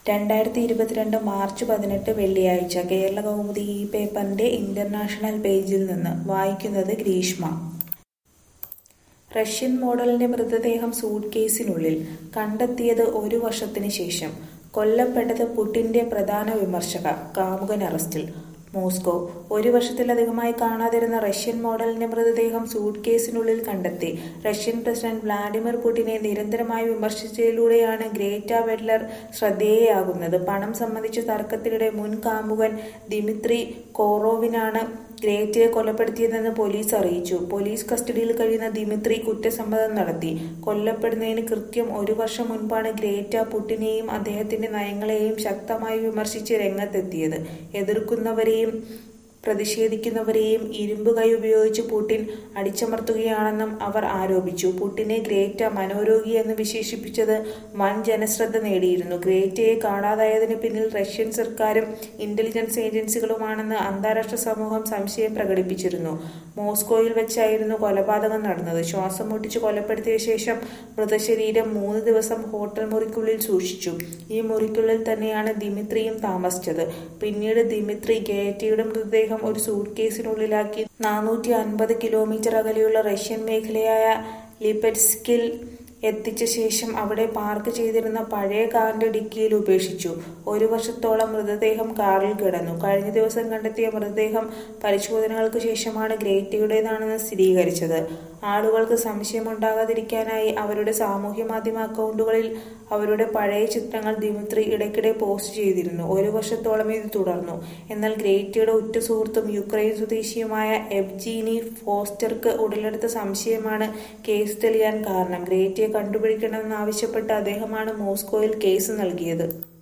രണ്ടായിരത്തി ഇരുപത്തിരണ്ട് മാർച്ച് പതിനെട്ട് വെള്ളിയാഴ്ച കേരള കൗമുദി ഈ പേപ്പറിന്റെ ഇന്റർനാഷണൽ പേജിൽ നിന്ന് വായിക്കുന്നത് ഗ്രീഷ്മ റഷ്യൻ മോഡലിന്റെ മൃതദേഹം സൂട്ട്കേസിനുള്ളിൽ കണ്ടെത്തിയത് ഒരു വർഷത്തിന് ശേഷം കൊല്ലപ്പെട്ടത് പുടിന്റെ പ്രധാന വിമർശക കാമുകൻ അറസ്റ്റിൽ മോസ്കോ ഒരു വർഷത്തിലധികമായി കാണാതിരുന്ന റഷ്യൻ മോഡലിന്റെ മൃതദേഹം സൂട്ട്കേസിനുള്ളിൽ കണ്ടെത്തി റഷ്യൻ പ്രസിഡന്റ് വ്ളാഡിമിർ പുടിനെ നിരന്തരമായി വിമർശിച്ചതിലൂടെയാണ് ഗ്രേറ്റ വെഡ്ലർ ശ്രദ്ധേയയാകുന്നത് പണം സംബന്ധിച്ച തർക്കത്തിനിടെ മുൻ കാമുകൻ ദിമിത്രി കോറോവിനാണ് ഗ്രേറ്റയെ കൊലപ്പെടുത്തിയതെന്ന് പോലീസ് അറിയിച്ചു പോലീസ് കസ്റ്റഡിയിൽ കഴിയുന്ന ദിമിത്രി കുറ്റസമ്മതം നടത്തി കൊല്ലപ്പെടുന്നതിന് കൃത്യം ഒരു വർഷം മുൻപാണ് ഗ്രേറ്റ പുട്ടിനെയും അദ്ദേഹത്തിന്റെ നയങ്ങളെയും ശക്തമായി വിമർശിച്ച് രംഗത്തെത്തിയത് എതിർക്കുന്നവരെയും പ്രതിഷേധിക്കുന്നവരെയും ഇരുമ്പ് കൈ ഉപയോഗിച്ച് പുടിൻ അടിച്ചമർത്തുകയാണെന്നും അവർ ആരോപിച്ചു പുടിനെ ഗ്രേറ്റ മനോരോഗി എന്ന് വിശേഷിപ്പിച്ചത് വൻ ജനശ്രദ്ധ നേടിയിരുന്നു ഗ്രേറ്റയെ കാണാതായതിന് പിന്നിൽ റഷ്യൻ സർക്കാരും ഇന്റലിജൻസ് ഏജൻസികളുമാണെന്ന് അന്താരാഷ്ട്ര സമൂഹം സംശയം പ്രകടിപ്പിച്ചിരുന്നു മോസ്കോയിൽ വെച്ചായിരുന്നു കൊലപാതകം നടന്നത് ശ്വാസം മുട്ടിച്ച് കൊലപ്പെടുത്തിയ ശേഷം മൃതശരീരം മൂന്ന് ദിവസം ഹോട്ടൽ മുറിക്കുള്ളിൽ സൂക്ഷിച്ചു ഈ മുറിക്കുള്ളിൽ തന്നെയാണ് ദിമിത്രിയും താമസിച്ചത് പിന്നീട് ദിമിത്രി ഗ്രേറ്റയുടെ മൃതദേഹം ഒരു സൂട്ട് കേസിനുള്ളിലാക്കി നാനൂറ്റി അൻപത് കിലോമീറ്റർ അകലെയുള്ള റഷ്യൻ മേഖലയായ ലിപെറ്റ്സ്കിൽ എത്തിച്ച ശേഷം അവിടെ പാർക്ക് ചെയ്തിരുന്ന പഴയ കാറിന്റെ ഡിക്കിയിൽ ഉപേക്ഷിച്ചു ഒരു വർഷത്തോളം മൃതദേഹം കാറിൽ കിടന്നു കഴിഞ്ഞ ദിവസം കണ്ടെത്തിയ മൃതദേഹം പരിശോധനകൾക്ക് ശേഷമാണ് ഗ്രേറ്റയുടേതാണെന്ന് സ്ഥിരീകരിച്ചത് ആളുകൾക്ക് സംശയമുണ്ടാകാതിരിക്കാനായി അവരുടെ സാമൂഹ്യ മാധ്യമ അക്കൗണ്ടുകളിൽ അവരുടെ പഴയ ചിത്രങ്ങൾ ദിമിത്രി ഇടയ്ക്കിടെ പോസ്റ്റ് ചെയ്തിരുന്നു ഒരു വർഷത്തോളം ഇത് തുടർന്നു എന്നാൽ ഗ്രേറ്റയുടെ ഉറ്റ സുഹൃത്തും യുക്രൈൻ സ്വദേശിയുമായ എബ്ജീനി ഫോസ്റ്റർക്ക് ഉടലെടുത്ത സംശയമാണ് കേസ് തെളിയാൻ കാരണം ഗ്രേറ്റയെ കണ്ടുപിടിക്കണമെന്നാവശ്യപ്പെട്ട് അദ്ദേഹമാണ് മോസ്കോയിൽ കേസ് നൽകിയത്